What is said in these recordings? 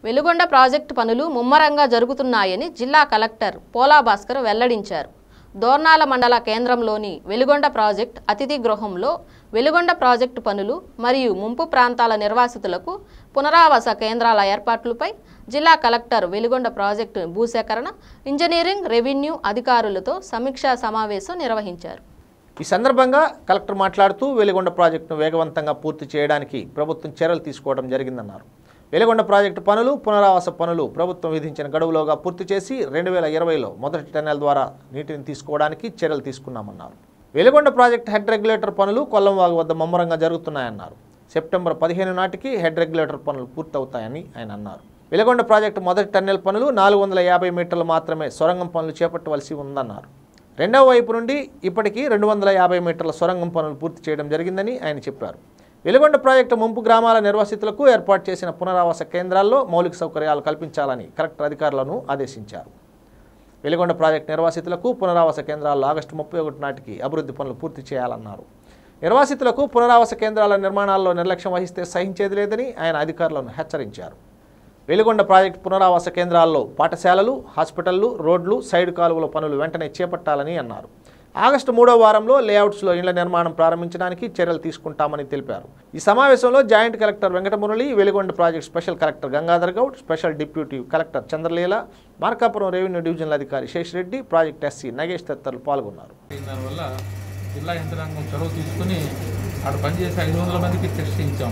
Veligonda project పనులు ముమ్మరంగా జరుగుతున్నాయని జిల్లా కలెక్టర్ పోలా భాస్కర్ వెల్లడించారు దోర్నాల మండల కేంద్రంలోని వెలుగొండ ప్రాజెక్ట్ అతిథి గృహంలో వెలుగొండ ప్రాజెక్టు పనులు మరియు ముంపు ప్రాంతాల నిర్వాసితులకు పునరావాస కేంద్రాల ఏర్పాట్లపై జిల్లా కలెక్టర్ వెలుగొండ ప్రాజెక్టు భూసేకరణ ఇంజనీరింగ్ రెవెన్యూ అధికారులతో సమీక్షా సమావేశం నిర్వహించారు ఈ సందర్భంగా కలెక్టర్ మాట్లాడుతూ వెలిగొండ ప్రాజెక్టును వేగవంతంగా పూర్తి చేయడానికి ప్రభుత్వం చర్యలు తీసుకోవడం జరిగిందన్నారు వెలిగొండ ప్రాజెక్టు పనులు పునరావాస పనులు ప్రభుత్వం విధించిన గడువులోగా పూర్తి చేసి రెండు వేల ఇరవైలో మొదటి టన్నెల్ ద్వారా నీటిని తీసుకోవడానికి చర్యలు తీసుకున్నామన్నారు వెలిగొండ ప్రాజెక్టు హెడ్ రెగ్యులేటర్ పనులు కొల్లంవాగు వద్ద ముమ్మరంగా జరుగుతున్నాయన్నారు సెప్టెంబర్ పదిహేను నాటికి హెడ్ రెగ్యులేటర్ పనులు పూర్తవుతాయని ఆయన అన్నారు వెలిగొండ ప్రాజెక్టు మొదటి టన్నెల్ పనులు నాలుగు వందల యాభై మీటర్లు మాత్రమే సొరంగం పనులు చేపట్టవలసి ఉందన్నారు రెండవ వైపు నుండి ఇప్పటికీ రెండు వందల యాభై మీటర్ల సొరంగం పనులు పూర్తి చేయడం జరిగిందని ఆయన చెప్పారు వెలుగొండ ప్రాజెక్టు ముంపు గ్రామాల నిర్వాసితులకు ఏర్పాటు చేసిన పునరావాస కేంద్రాల్లో మౌలిక సౌకర్యాలు కల్పించాలని కలెక్టర్ అధికారులను ఆదేశించారు వెలుగొండ ప్రాజెక్టు నిర్వాసితులకు పునరావాస కేంద్రాల్లో ఆగస్టు ముప్పై ఒకటి నాటికి అభివృద్ధి పనులు పూర్తి చేయాలన్నారు నిర్వాసితులకు పునరావాస కేంద్రాల నిర్మాణాల్లో నిర్లక్ష్యం వహిస్తే సహించేది లేదని ఆయన అధికారులను హెచ్చరించారు వెలుగొండ ప్రాజెక్టు పునరావాస కేంద్రాల్లో పాఠశాలలు హాస్పిటళ్లు రోడ్లు సైడ్ కాలువల పనులు వెంటనే చేపట్టాలని అన్నారు ఆగస్టు మూడో వారంలో లేఅవుట్స్లో ఇళ్ల నిర్మాణం ప్రారంభించడానికి చర్యలు తీసుకుంటామని తెలిపారు ఈ సమావేశంలో joint collector Venkatamurali Veligonda project special collector Gangadhar Goud special deputy collector Chandraleela Markapuram revenue divisional అధికారి శేషిరెడ్డి ప్రాజెక్ట్ ఎస్సీ నగేష్ తదితరులు పాల్గొన్నారు దానివల్ల జిల్లా యంత్రాంగం చొరవ తీసుకుని ఆడ పనిచేసే ఐదు వందల మందికి టెస్ట్ చేయించాం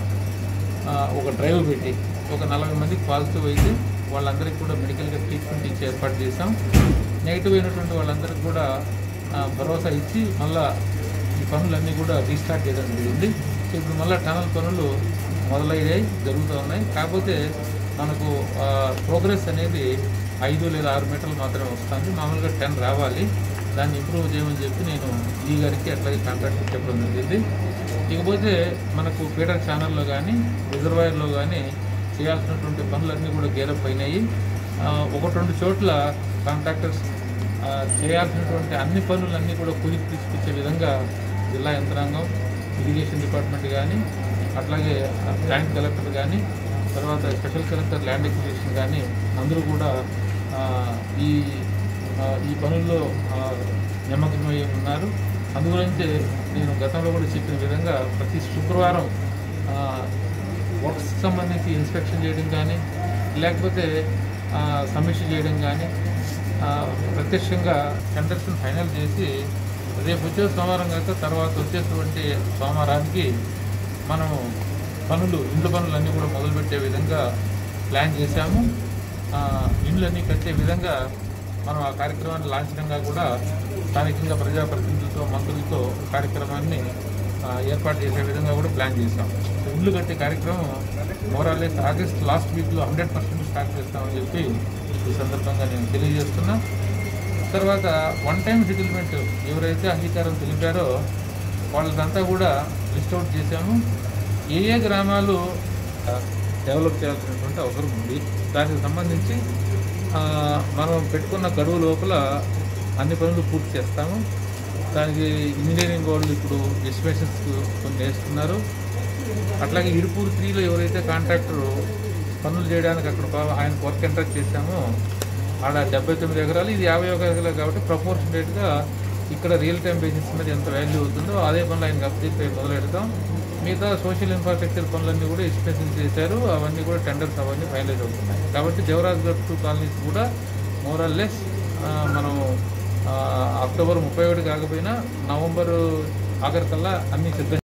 ఆ, ఒక డ్రైవ్ పెట్టి ఒక నలభై మందికి పాజిటివ్ అయితే వాళ్ళందరికీ కూడా మెడికల్గా ట్రీట్మెంట్ ఇచ్చి ఏర్పాటు చేసాం నెగిటివ్ అయినటువంటి వాళ్ళందరికీ కూడా ఆ, భరోసా ఇచ్చి మళ్ళా ఈ పనులన్నీ కూడా రీస్టార్ట్ చేయడం జరిగింది సో ఇప్పుడు మళ్ళీ టనల్ పనులు మొదలయ్యాయి జరుగుతూ ఉన్నాయి కాకపోతే మనకు ప్రోగ్రెస్ అనేది ఐదు లేదా ఆరు మీటర్లు మాత్రమే వస్తుంది మామూలుగా టెన్ రావాలి దాన్ని ఇంప్రూవ్ చేయమని చెప్పి నేను ఈ గారికి అట్లాగే కాంట్రాక్ట్ చెప్పడం జరిగింది ఇకపోతే మనకు పీటర్ ఛానల్లో కానీ రిజర్వాయర్లో కానీ చేయాల్సినటువంటి పనులన్నీ కూడా గేరప్ అయినాయి ఆ, ఒకటి రెండు చోట్ల కాంట్రాక్టర్స్ ఆ, చేయాల్సినటువంటి అన్ని పనులన్నీ కూడా కుదిరి తీసుకొచ్చే విధంగా జిల్లా యంత్రాంగం ఇరిగేషన్ డిపార్ట్మెంట్ కానీ అట్లాగే జాయింట్ కలెక్టర్ కానీ తర్వాత స్పెషల్ కలెక్టర్ ల్యాండ్ ఎక్విజిషన్ కానీ అందరూ కూడా ఆ, ఈ ఆ, ఈ పనుల్లో ఆ, నిమగ్నమై ఉన్నారు అందుగురించే నేను గతంలో కూడా చెప్పిన విధంగా ప్రతి శుక్రవారం ఆ, వర్క్స్ సంబంధించి ఇన్స్పెక్షన్ చేయడం కానీ లేకపోతే ఆ, సమీక్ష చేయడం కానీ ఆ, ప్రత్యక్షంగా టెండర్స్ని ఫైనల్ చేసి రేపు వచ్చే సోమవారం కాక తర్వాత వచ్చేటువంటి సోమవారానికి మనము పనులు ఇండ్ల పనులన్నీ కూడా మొదలుపెట్టే విధంగా ప్లాన్ చేశాము ఆ, ఇండ్లన్నీ కట్టే విధంగా మనం ఆ కార్యక్రమాన్ని లాంఛనంగా కూడా స్థానికంగా ప్రజాప్రతినిధులతో మంత్రులతో కార్యక్రమాన్ని ఆ, ఏర్పాటు చేసే విధంగా కూడా ప్లాన్ చేశాం ఇల్లు కట్టే కార్యక్రమం ఓవరాల్ ఆగస్ట్ లాస్ట్ వీక్లో హండ్రెడ్ పర్సెంట్ స్టార్ట్ చేస్తామని చెప్పి ఈ సందర్భంగా నేను తెలియజేస్తున్నా తర్వాత వన్ టైం సెటిల్మెంట్ ఎవరైతే అంగీకారం తెలిపారో వాళ్ళదంతా కూడా లిస్ట్ అవుట్ చేశాము ఏ ఏ గ్రామాలు ఆ, డెవలప్ చేయాల్సినటువంటి అవసరం ఉంది దానికి సంబంధించి ఆ, మనం పెట్టుకున్న గడువు లోపల అన్ని పనులు పూర్తి చేస్తాము దానికి ఇంజనీరింగ్ వాళ్ళు ఇప్పుడు ఎస్టిమేషన్స్ కొన్ని వేస్తున్నారు అట్లాగే ఇరుపూరు త్రీలో ఎవరైతే కాంట్రాక్టర్ పనులు చేయడానికి అక్కడ పా- ఆయన వర్క్ ఎంటర్ చేశామో ఆడ డెబ్బై తొమ్మిది ఎకరాలు ఇది యాభై ఒక ఎకరాలు కాబట్టి ప్రపోర్షనేట్గా ఇక్కడ రియల్ టైం బేసిస్ మీద ఎంత వాల్యూ అవుతుందో అదే పనులు ఆయన అప్డేట్ మొదలు పెడతాం మిగతా సోషల్ ఇన్ఫ్రాస్ట్రక్చర్ పనులన్నీ కూడా ఎక్స్పెన్షన్ చేశారు అవన్నీ కూడా టెండర్స్ అవన్నీ ఫైనలైజ్ అవుతున్నాయి కాబట్టి దేవరాజ్ గట్ టూ కాలనీస్ కూడా మోరల్ లెస్ మనం ఆ, అక్టోబర్ ముప్పై ఒకటి కాకపోయినా నవంబర్ ఆఖరికల్లా అన్ని సిద్ధం